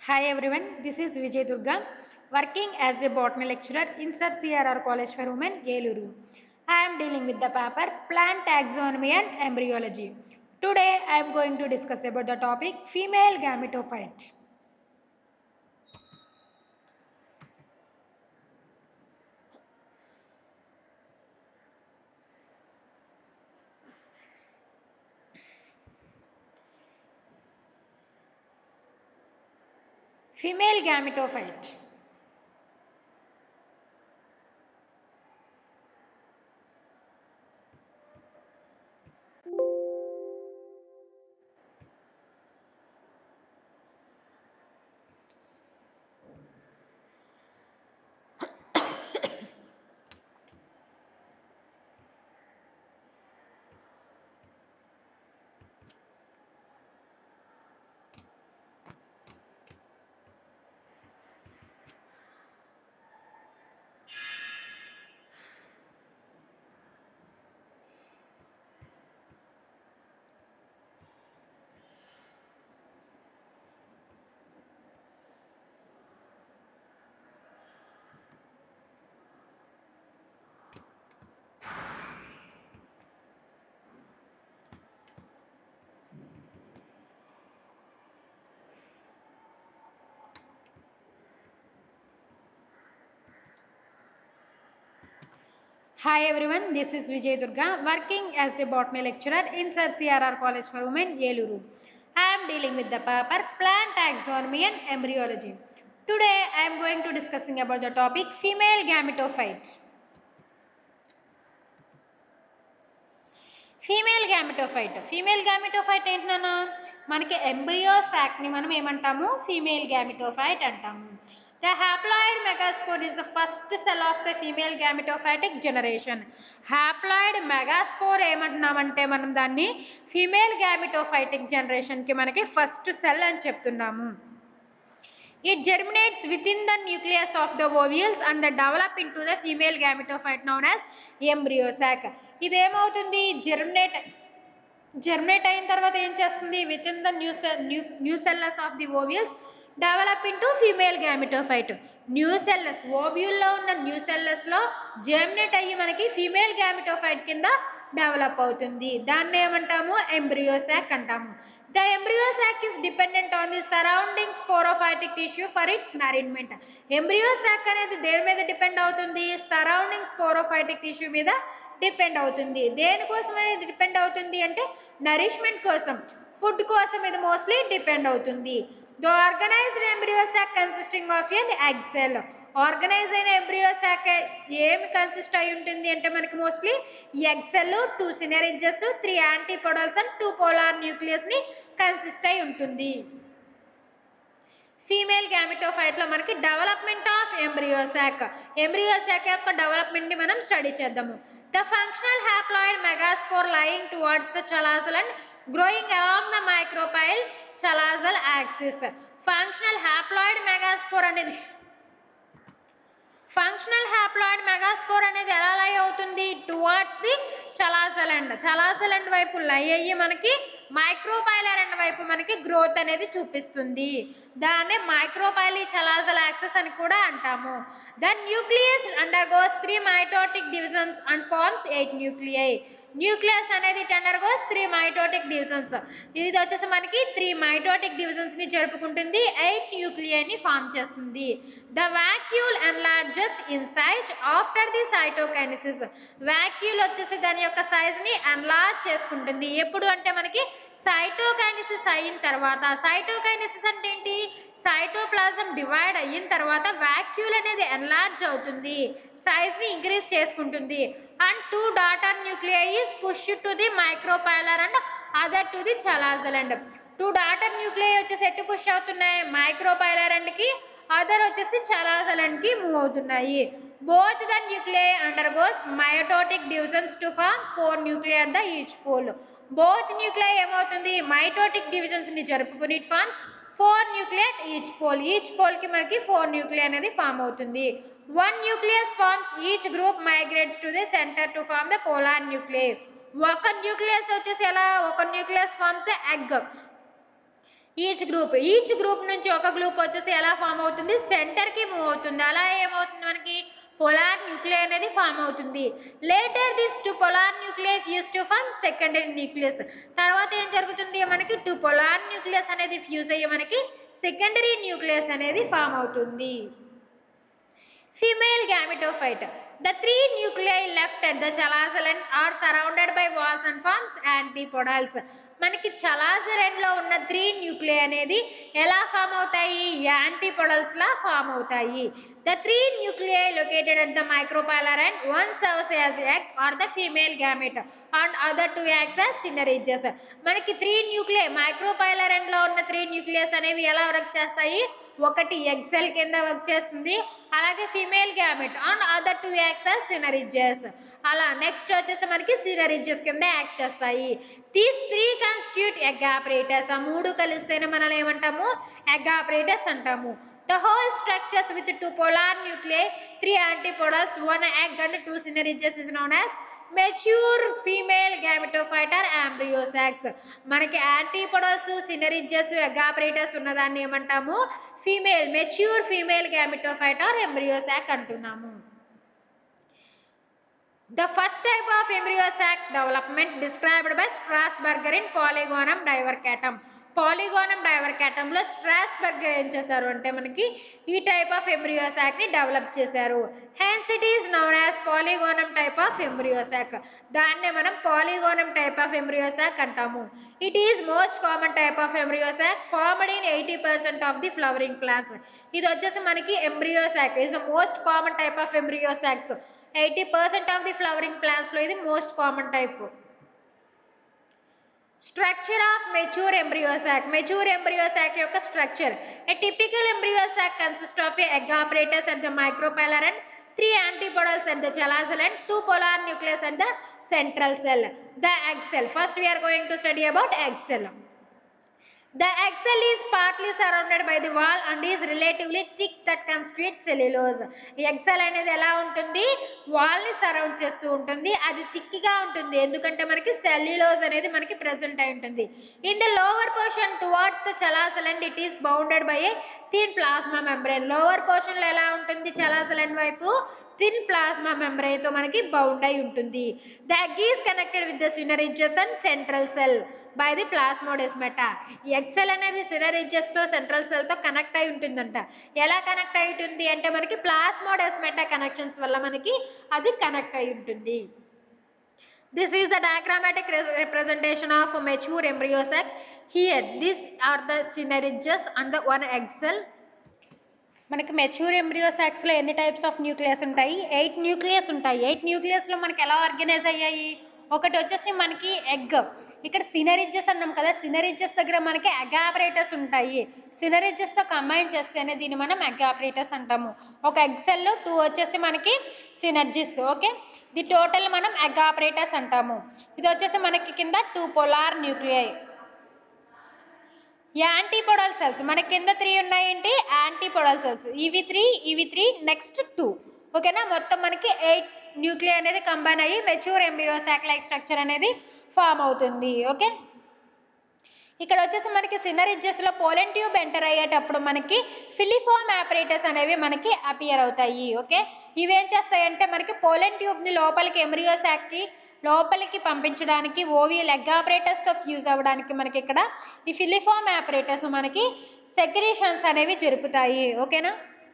Hi everyone, this is Vijay Durga, working as a botany lecturer in Sir CRR College for Women, Yeluru. I am dealing with the paper Plant Taxonomy and Embryology. Today I am going to discuss about the topic Female Gametophyte. Female Gametophyte. Hi everyone, this is Vijay Durga, working as a botany lecturer in Sir CRR College for Women, Yeluru. I am dealing with the paper Plant Taxonomy and Embryology. Today I am going to discussing about the topic Female Gametophyte. Female gametophyte female gametophyte ఏంటన్నా మనకి embryo సాక్ని మనం ఏమంటాము female gametophyte అంటాము the haploid megaspore is the first cell of the female gametophytic generation haploid megaspore ఏమంటున్నామంటే మనం దాన్ని female గ్యామెటోఫైటిక్ జనరేషన్కి మనకి ఫస్ట్ సెల్ అని చెప్తున్నాము It germinates within the nucleus of the ovules and they develop into the female gametophyte known as embryo sac. ఇదేమవుతుంది germinate germinate అయిన తర్వాత ఏం చేస్తుంది within the new cell new nucellus of the ovules develop into female gametophyte nucellus ఓవ్యూల్లో ఉన్న న్యూ సెల్లస్లో germinate అయ్యి మనకి ఫీమేల్ గ్యామిటోఫైట్ కింద డెవలప్ అవుతుంది దాన్ని ఏమంటాము ఎంబ్రియోసాక్ అంటాము the embryo sac is dependent on the surrounding sporophytic tissue for its nourishment embryo sac అనేది దేని మీద డిపెండ్ అవుతుంది సరౌండింగ్ స్పోరోఫైటిక్ టిష్యూ మీద డిపెండ్ అవుతుంది దేనికోసం అనేది డిపెండ్ అవుతుంది అంటే నరిష్మెంట్ కోసం ఫుడ్ కోసం ఇది మోస్ట్లీ డిపెండ్ అవుతుంది the organized embryo sac consisting of an egg cell organize అయిన ఎంబ్రియోసాక్ ఏమి కన్సిస్ట్ అయి ఉంటుంది అంటే మనకి mostly egg cell two synergids three antipodals and two polar న్యూక్లియస్ని కన్సిస్ట్ అయి ఉంటుంది ఫీమేల్ గ్యామిటోఫైట్లో మనకి డెవలప్మెంట్ ఆఫ్ ఎంబ్రియోసాక్ ఎంబ్రియోసాక్ యొక్క డెవలప్మెంట్ని మనం స్టడీ చేద్దాము the functional haploid megaspore lying towards the chalazal and growing along the micropyle chalazal axis functional haploid megaspore అనేది functional haploid megaspore అనేది ఎలా లై అవుతుంది టువార్డ్స్ ది చలాజలండ్ చలాజలండ్ వైపు లై అయ్యి మనకి మైక్రోపైలర్ ఎండ్ వైపు మనకి గ్రోత్ అనేది చూపిస్తుంది దాన్ని మైక్రోపైలీ చలాజల్ యాక్సెస్ అని కూడా అంటాము the nucleus undergoes three mitotic divisions and forms eight nuclei nucleus అనేది undergoes three mitotic divisions ఇది వచ్చేసి మనకి త్రీ మైటోటిక్ డివిజన్స్ ని జరుపుకుంటుంది ఎయిట్ న్యూక్లియైని ఫామ్ చేస్తుంది the vacuole enlarges in size after the cytokinesis vacuole వచ్చేసి దాని యొక్క సైజ్ ని ఎన్లార్జ్ చేసుకుంటుంది ఎప్పుడు అంటే మనకి సైటోకైనసిస్ అయిన తర్వాత సైటోకైనసిస్ అంటే ఏంటి సైటోప్లాజం డివైడ్ అయిన తర్వాత వాక్యూల్ అనేది ఎన్లార్జ్ అవుతుంది సైజ్ ని ఇంక్రీజ్ చేసుకుంటుంది and two daughter nuclei is push to the micropylar and other to the chalazal and two daughter nuclei వచ్చేసి ఎట్టు పుష్ అవుతున్నాయి మైక్రోపైలర్ అండ్కి అదర్ వచ్చేసి చలాజల్ అండ్కి మూవ్ అవుతున్నాయి both the nuclei undergoes mitotic divisions to form four nuclei at the each pole both nuclei ఏమవుతుంది mitotic divisions ని జరుపుకుని it forms four nuclei each pole each pole కి మనకి four nuclei అనేది form అవుతుంది one nucleus forms each group migrates to the centre to form the polar nuclei ఒక nucleus వచ్చేసి ఎలా ఒక nucleus forms the egg each group each group నుంచి ఒక గ్రూప్ వచ్చేసి ఎలా ఫామ్ అవుతుంది సెంటర్కి మూవ్ అవుతుంది అలా ఏమవుతుంది మనకి పొలార్ న్యూక్లియై అనేది ఫామ్ అవుతుంది later this two polar nuclei fuse to form secondary nucleus తర్వాత ఏం జరుగుతుంది మనకి టు పొలార్ న్యూక్లియస్ అనేది ఫ్యూజ్ అయ్యి మనకి సెకండరీ న్యూక్లియస్ అనేది ఫామ్ అవుతుంది female gametophyte the three nuclei left at the chalazal end are surrounded by walls and forms antipodals మనకి చలాజలన్ లో ఉన్న త్రీ న్యూక్లియై అనేది ఎలా ఫామ్ అవుతాయి యాంటీపోడల్స్ లా ఫామ్ అవుతాయి the three nuclei located at the micropylar and one serves as egg or the female gamete and other two acts as synergids మనకి three nuclei మైక్రోపాలర్ లో ఉన్న త్రీ న్యూక్లియస్ అనేవి ఎలా వర్క్ చేస్తాయి ఒకటి ఎక్సెల్ కింద వర్క్ చేస్తుంది అలాగే female gamete and other two acts are synergids అలా నెక్స్ట్ వచ్చేసి మనకి సినరిజెస్ కింద యాక్ట్ చేస్తాయి these three constitute egg apparatus ఆ మూడు కలిస్తేనే మనం ఏమంటాము ఎగ్ ఆపరేటర్స్ అంటాము the whole structures with two polar nuclei three antipodals one egg and two synergids is known as mature female gametophyte or embryo sacs మనకి antipodals synergids egg apparatus ఉన్నదాన్ని ఏమంటాము female mature female gametophyte or embryo sac అంటున్నాము The first type of embryo sac development described by Strasburger in Polygonum divercatum. Polygonum డైవర్కాటంలో Strasburger ఏం చేశారు అంటే మనకి ఈ టైప్ ఆఫ్ ఎంబ్రియోసాక్ ని డెవలప్ చేశారు hence it is known as Polygonum type of embryo sac దాన్నే మనం పాలిగోనం టైప్ ఆఫ్ ఎంబ్రియోసాక్ అంటాము it is most common type of embryo sac formed in eighty percent of the flowering plants ఇది వచ్చేసి మనకి embryo sac is most common type of embryo sacs eighty percent of the flowering ప్లాంట్స్లో ఇది most common type structure of mature embryo sac mature embryo sac యొక్క structure a typical embryo sac consist of a egg apparatus at the micropylar and three antipodals at the chalazal and two polar nucleus at the central cell the egg cell first we are going to study about egg cell The egg cell is partly surrounded by the wall and is relatively thick that constitutes cellulose. Egg cell అనేది ఎలా ఉంటుంది wall ని surround చేస్తూ ఉంటుంది అది thick గా ఉంటుంది ఎందుకంటే మనకి సెల్యులోజ్ అనేది మనకి ప్రెసెంట్ అయి ఉంటుంది in the lower portion towards the chalazal end it is bounded by a thin plasma membrane lower portion లో ఎలా ఉంటుంది చలాసలెండ్ వైపు థిన్ ప్లాస్మా మెంబ్రెయిన్ తో మనకి బౌండ్ అయి ఉంటుంది the egg is connected with the synergids and central cell by the plasmodesmata ఈ egg cell అనేది సినరిజెస్ తో సెంట్రల్ సెల్ తో కనెక్ట్ అయి ఉంటుందంట ఎలా కనెక్ట్ అయి ఉంటుంది అంటే మనకి ప్లాస్మోడెస్మెటా కనెక్షన్స్ వల్ల మనకి అది కనెక్ట్ అయి ఉంటుంది This is the diagrammatic res- representation of a mature embryo sac. Here, these are the synerges and the one egg cell. మనకి మెచ్యూర్ ఎంబ్రియో సాక్స్లో ఎన్ని టైప్స్ ఆఫ్ న్యూక్లియస్ ఉంటాయి ఎయిట్ న్యూక్లియస్ ఉంటాయి ఎయిట్ న్యూక్లియస్లో మనకి ఎలా ఆర్గనైజ్ అయ్యాయి ఒకటి వచ్చేసి మనకి ఎగ్ ఇక్కడ సినరిజెస్ అన్నాం కదా సినరిజెస్ దగ్గర మనకి అగాపరేటర్స్ ఉంటాయి సినరిజెస్తో కంబైన్ చేస్తేనే దీన్ని మనం అగాపరేటర్స్ అంటాము ఒక ఎగ్ సెల్ టూ వచ్చేసి మనకి సినర్జిస్ ఓకే ది టోటల్ మనం అగాపరేటర్స్ అంటాము ఇది వచ్చేసి మనకి కింద two polar nuclei antipodal cells మన కింద త్రీ ఉన్నాయేంటి యాంటీపోడల్ సెల్స్ ఇవి త్రీ ఇవి త్రీ నెక్స్ట్ టూ ఓకేనా మొత్తం మనకి ఎయిట్ న్యూక్లియర్ అనేది కంబైన్ అయ్యి మెచ్యూర్ ఎంబ్రియో లైక్ స్ట్రక్చర్ అనేది ఫామ్ అవుతుంది ఓకే ఇక్కడ వచ్చేసి మనకి సినరిజెస్లో పోలెన్ ట్యూబ్ ఎంటర్ అయ్యేటప్పుడు మనకి ఫిలిఫామ్ ఆపరేటర్స్ అనేవి మనకి అపియర్ అవుతాయి ఓకే ఇవేం చేస్తాయంటే మనకి పోలెన్ ట్యూబ్ని లోపలికి ఎంబ్రియో శాక్కి లోపలికి పంపించడానికి ఓవి లెగ్ ఆపరేటర్స్తో ఫ్యూజ్ అవ్వడానికి మనకి ఇక్కడ ఈ ఫిలిఫామ్ ఆపరేటర్స్ మనకి సెక్రేషన్స్ అనేవి జరుపుతాయి ఓకేనా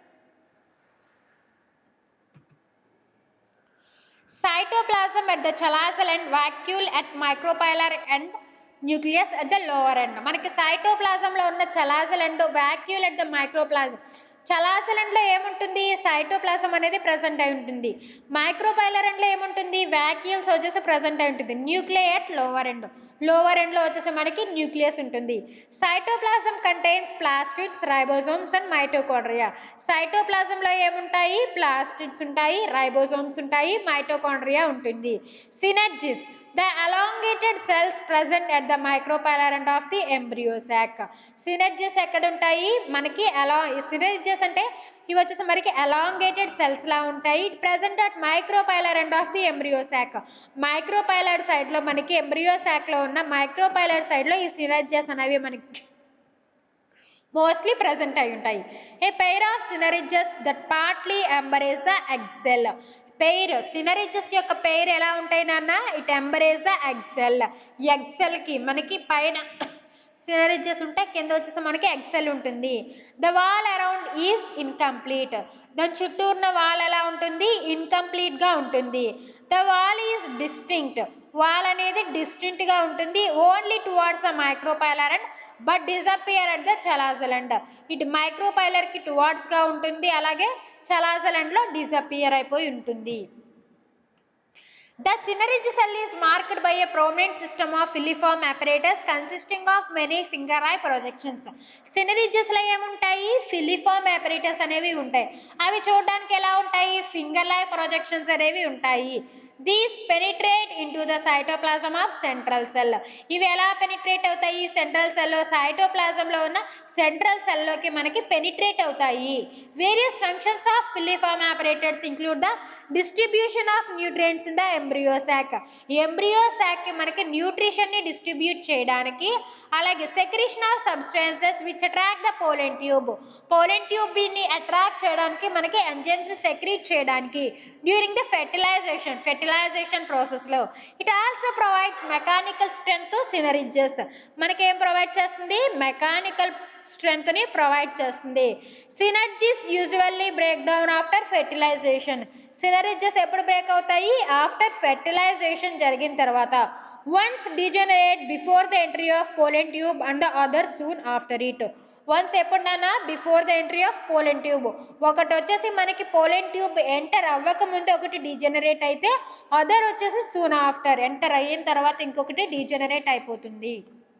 cytoplasm at the chalazal end vacuole at micropylar end nucleus at the lower end మనకి సైటోప్లాజంలో ఉన్న chalazal end vacuole at the micropylar chalazal ఎండ్లో ఏముంటుంది సైటోప్లాజం అనేది ప్రజెంట్ అయి ఉంటుంది మైక్రోపైలర్ ఎండ్లో ఏముంటుంది వాక్యూల్స్ వచ్చేసి ప్రజెంట్ అయి ఉంటుంది nuclear at lower end lower ఎండ్లో వచ్చేసి మనకి న్యూక్లియస్ ఉంటుంది cytoplasm contains plastids ribosomes and mitochondria సైటోప్లాజంలో ఏముంటాయి ప్లాస్టిడ్స్ ఉంటాయి రైబోజోమ్స్ ఉంటాయి మైటోకాండ్రియా ఉంటుంది synergids the elongated cells present at the micropylar and of the embryo sac synergids ఎక్కడ ఉంటాయి మనకి అలా సినర్జిస్ అంటే ఇవి వచ్చేసి మనకి అలాంగేటెడ్ సెల్స్ లా ఉంటాయి present at micropylar end of the embryo sac micropylar side లో మనకి ఎంబ్రియో సాక్ లో ఉన్న మైక్రోపైలర్ సైడ్ లో ఈ సినర్జిస్ అనేవి మనకి మోస్ట్లీ ప్రజెంట్ అయి ఉంటాయి a pair of synergids that partly embrace the egg cell pair synergids యొక్క పెయిర్ ఎలా ఉంటాయి నాన్న ఇట్ ఎంబరేజ్ ద ఎగ్సెల్ ఎగ్సెల్కి మనకి పైన సినరిజెస్ ఉంటే కింద వచ్చేసి మనకి ఎక్సెల్ ఉంటుంది the wall around is incomplete దాని చుట్టూ ఉన్న వాల్ ఎలా ఉంటుంది ఇన్కంప్లీట్గా ఉంటుంది the wall is distinct wall అనేది డిస్టింక్ట్గా ఉంటుంది only towards the micropylar and but disappear at the chalazal end ఇటు మైక్రోపైలర్కి టువార్డ్స్గా ఉంటుంది అలాగే చలాజలండ్లో డిజపియర్ అయిపోయి ఉంటుంది The synergy cell is marked by a prominent system of filiform apparatus consisting of many finger eye projections. సినరిజెస్లో ఏముంటాయి ఫిలిఫామ్ apparatus అనేవి ఉంటాయి అవి చూడడానికి ఎలా ఉంటాయి ఫింగర్ ఐ ప్రొజెక్షన్స్ అనేవి ఉంటాయి these penetrate into the cytoplasm of central cell ఇవి ఎలా పెనిట్రేట్ అవుతాయి సెంట్రల్ సెల్లో సైటోప్లాజంలో ఉన్న సెంట్రల్ సెల్లోకి మనకి పెనిట్రేట్ అవుతాయి various functions of filiform apparatus include the distribution of nutrients in the embryo sac embryo sac మనకి న్యూట్రిషన్ని డిస్ట్రిబ్యూట్ చేయడానికి అలాగే secretion of substances which attract the pollen tube pollen ట్యూబ్ని అట్రాక్ట్ చేయడానికి మనకి ఎంజైమ్స్ సెక్రీట్ చేయడానికి డ్యూరింగ్ ద ఫెర్టిలైజేషన్ ఫెర్టిలైజేషన్ ప్రాసెస్లో it also provides mechanical strength synergids మనకి ఏం ప్రొవైడ్ చేస్తుంది మెకానికల్ స్ట్రెంగ్త్ని ప్రొవైడ్ చేస్తుంది synergids usually break down after fertilization synergids ఎప్పుడు బ్రేక్ అవుతాయి ఆఫ్టర్ ఫెర్టిలైజేషన్ జరిగిన తర్వాత ones degenerate before the entry of pollen tube and the other soon after it ones ఎప్పుడన్నా before the entry of pollen tube ఒకటి వచ్చేసి మనకి pollen tube enter అవ్వక ముందు ఒకటి డీజనరేట్ అయితే అదర్ వచ్చేసి సూన్ ఆఫ్టర్ ఎంటర్ అయిన తర్వాత ఇంకొకటి డీజనరేట్ అయిపోతుంది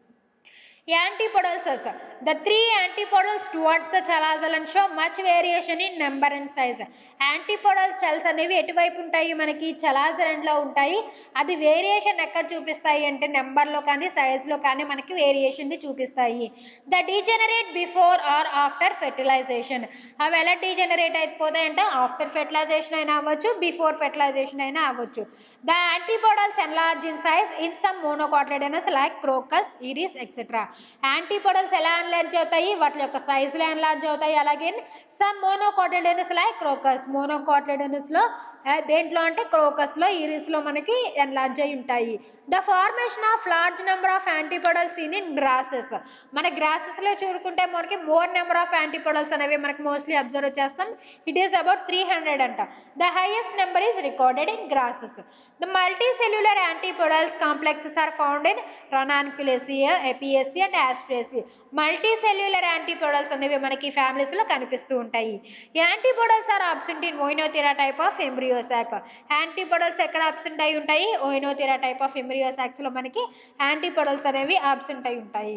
antipodal cells the three antipodals towards the chalazal end show much variation in number and size antipodal cells అనేవి ఎటువైపు ఉంటాయి మనకి చలాజలంలో ఉంటాయి అది వేరియేషన్ ఎక్కడ చూపిస్తాయి అంటే నెంబర్లో కానీ సైజ్లో కానీ మనకి వేరియేషన్ని చూపిస్తాయి the degenerate before or after fertilization అవి ఎలా డీజనరేట్ అయిపోతాయి అంటే ఆఫ్టర్ ఫెర్టిలైజేషన్ అయినా అవ్వచ్చు బిఫోర్ ఫెర్టిలైజేషన్ అయినా అవ్వచ్చు the antipodals enlarge in size in some monocotyledonous like crocus iris etcetera antipodals ఎలా ఎన్లార్జ్ అవుతాయి వాటి యొక్క సైజులో ఎన్లార్జ్ అవుతాయి అలాగే సమ్ మోనోకాట్లెడనస్ లైక్ క్రోకస్ మోనోకాట్లెడనస్లో దేంట్లో అంటే క్రోకస్లో ఇరిస్లో మనకి ఎన్లార్జ్ అయి ఉంటాయి the formation of large number of antipodals in in grasses మన గ్రాసెస్లో చూడుకుంటే మనకి మోర్ నెంబర్ ఆఫ్ యాంటీపోడల్స్ అనేవి మనకి మోస్ట్లీ అబ్జర్వ్ చేస్తాం it is about three hundred అంట the highest number is recorded in grasses the multi cellular antipodals complexes are found in Ranunculaceae Apiaceae and Asteraceae multi cellular antipodals అనేవి మనకి ఫ్యామిలీస్లో కనిపిస్తూ ఉంటాయి antipodals are absent in Oenothera type of embryo sac antipodals ఎక్కడ absent అయి ఉంటాయి ఓయినోథిరా type of ఎంబ్రియోసాక్స్లో మనకి antipodals అనేవి అబ్సెంట్ అయి ఉంటాయి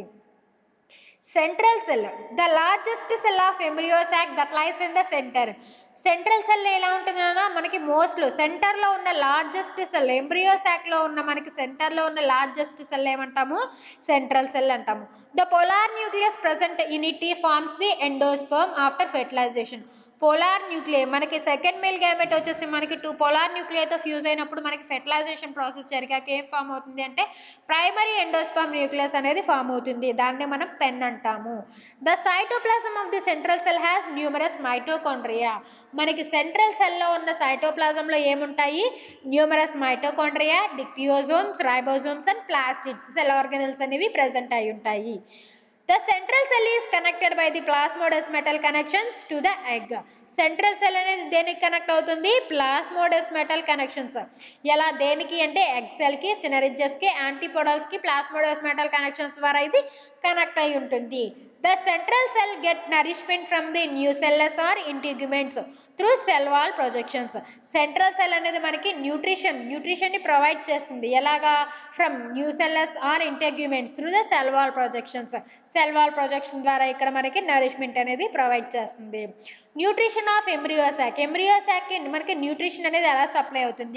central cell the largest cell of embryo sac that lies in the centre central cell ఎలా ఉంటుందన్నా మనకి మోస్ట్లో సెంటర్లో ఉన్న లార్జెస్ట్ సెల్ ఎంబ్రియోసాక్లో ఉన్న మనకి సెంటర్లో ఉన్న లార్జెస్ట్ సెల్ ఏమంటాము సెంట్రల్ సెల్ అంటాము the polar nucleus present in it forms the endosperm after fertilization polar nuclei మనకి సెకండ్ మేల్ గ్యామెట్ వచ్చేసి మనకి టూ పోలార్ న్యూక్లియర్తో ఫ్యూజ్ అయినప్పుడు మనకి ఫెర్టిలైజేషన్ ప్రాసెస్ జరిగాక ఏం ఫామ్ అవుతుంది అంటే ప్రైమరీ ఎండోస్పర్మ్ న్యూక్లియస్ అనేది ఫామ్ అవుతుంది దాన్ని మనం పెన్ అంటాము the cytoplasm of the central cell has numerous mitochondria మనకి సెంట్రల్ సెల్లో ఉన్న సైటోప్లాజంలో ఏముంటాయి numerous mitochondria dictyosomes ribosomes and plastids cell organelles అనేవి ప్రజెంట్ అయి ఉంటాయి The central cell is connected by the plasmodesmatal connections to the egg. Central cell అనేది దేనికి కనెక్ట్ అవుతుంది ప్లాస్మోడెస్ మెటల్ కనెక్షన్స్ ఎలా దేనికి అంటే ఎగ్ సెల్కి సినరిజెస్కి యాంటీపోడల్స్కి ప్లాస్మోడెస్ మెటల్ కనెక్షన్స్ ద్వారా ఇది కనెక్ట్ అయి ఉంటుంది the central cell get nourishment from the nucellus or integuments through cell wall projections central cell అనేది మనకి న్యూట్రిషన్ న్యూట్రిషన్ని ప్రొవైడ్ చేస్తుంది ఎలాగా from nucellus or integuments through the cell wall projections cell wall projection ద్వారా ఇక్కడ మనకి nourishment అనేది provide చేస్తుంది న్యూట్రిషన్ ఆఫ్ ఎంబ్రియోసాక్ ఎంబ్రియోసాక్కి మనకి న్యూట్రిషన్ అనేది ఎలా సప్లై అవుతుంది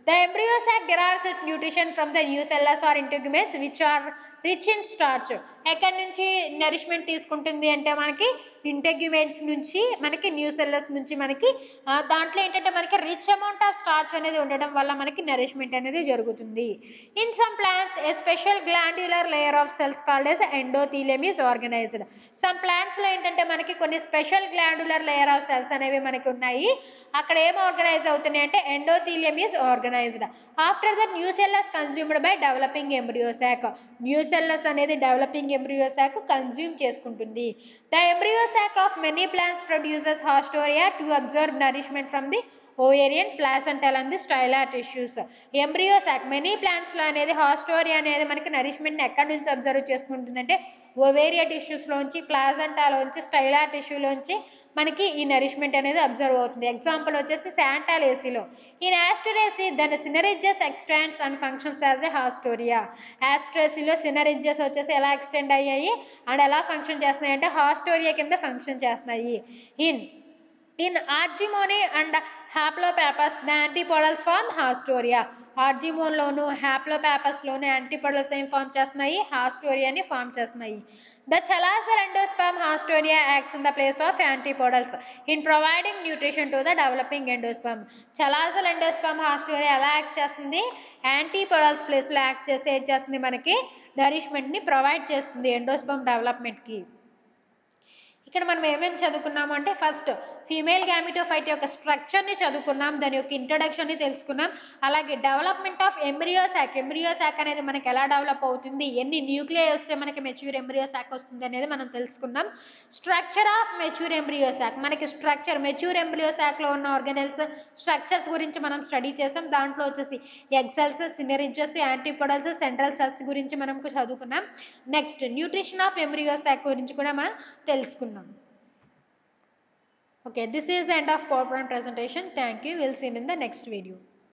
The embryo sac derives its nutrition from the nucellus or integuments which are rich in starch. ఎక్కడి నుంచి నరిష్మెంట్ తీసుకుంటుంది అంటే మనకి ఇంటెగ్యుమెంట్స్ నుంచి మనకి న్యూసెల్లస్ నుంచి మనకి ఆ, దాంట్లో ఏంటంటే మనకి రిచ్ అమౌంట్ ఆఫ్ స్టార్చ్ అనేది ఉండడం వల్ల మనకి నరిష్మెంట్ అనేది జరుగుతుంది in some plants a special glandular layer of cells called as endothelium is organized some ప్లాంట్స్లో ఏంటంటే మనకి కొన్ని special glandular layer of cells అనేవి మనకి ఉన్నాయి అక్కడ ఏం ఆర్గనైజ్ అవుతున్నాయి అంటే endothelium is organized after the nucellus consumed by developing embryo sac nucellus అనేది డెవలపింగ్ ఎంబ్రియోసాక్ కన్జ్యూమ్ చేసుకుంటుంది the embryo sac of many plants produces haustoria to observe nourishment from the ovarian placental and the stylar tissues embryo sac many ప్లాంట్స్లో అనేది haustoria అనేది మనకి నరిష్మెంట్ని ఎక్కడి నుంచి observe చేసుకుంటుందంటే ఓవేరియా టిష్యూస్లోంచి ప్లాజంటాలోంచి స్టైలా టిష్యూలోంచి మనకి ఈ నరిష్మెంట్ అనేది అబ్జర్వ్ అవుతుంది ఎగ్జాంపుల్ వచ్చేసి శాంటాలేసీలో ఈ యాస్టరేసీ దాని synergids extends and functions as a haustoria యాస్ట్రేసీలో సినరిజెస్ వచ్చేసి ఎలా ఎక్స్టెండ్ అయ్యాయి అండ్ ఎలా ఫంక్షన్ చేస్తున్నాయి అంటే హాస్టోరియా కింద ఫంక్షన్ చేస్తున్నాయి in in Argemone and Haplopappus the antipodals form haustoria ఆర్జిమోన్లోను హ్యాప్లోపాపస్లోను యాంటీపోడల్స్ ఏం ఫామ్ చేస్తున్నాయి హాస్టోరియాని ఫామ్ చేస్తున్నాయి the chalazal endosperm haustoria acts in the place of antipodals in providing nutrition to the developing endosperm chalazal endosperm haustoria ఎలా act చేస్తుంది antipodals ప్లేస్లో act చేసి ఏం చేస్తుంది మనకి నరిష్మెంట్ని ప్రొవైడ్ చేస్తుంది ఎండోస్పామ్ డెవలప్మెంట్కి ఇక్కడ మనం ఏమేమి చదువుకున్నాము అంటే ఫస్ట్ ఫీమేల్ గ్యామిటోఫైట్ యొక్క స్ట్రక్చర్ని చదువుకున్నాం దాని యొక్క ఇంట్రొడక్షన్ని తెలుసుకున్నాం అలాగే డెవలప్మెంట్ ఆఫ్ ఎంబ్రియోసాక్ ఎంబ్రియోసాక్ అనేది మనకి ఎలా డెవలప్ అవుతుంది ఎన్ని న్యూక్లియై వస్తే మనకి మెచ్యూర్ ఎంబ్రియోసాక్ వస్తుంది అనేది మనం తెలుసుకున్నాం స్ట్రక్చర్ ఆఫ్ మెచ్యూర్ ఎంబ్రియోసాక్ మనకి స్ట్రక్చర్ మెచ్యూర్ ఎంబ్రియోసాక్లో ఉన్న ఆర్గనెల్స్ స్ట్రక్చర్స్ గురించి మనం స్టడీ చేసాం దాంట్లో వచ్చేసి egg cells synergids antipodals central cells గురించి మనం చదువుకున్నాం నెక్స్ట్ న్యూట్రిషన్ ఆఫ్ ఎంబ్రియోసాక్ గురించి కూడా మనం తెలుసుకున్నాం Okay, this is the end of PowerPoint presentation. Thank you. We'll see you in the next video.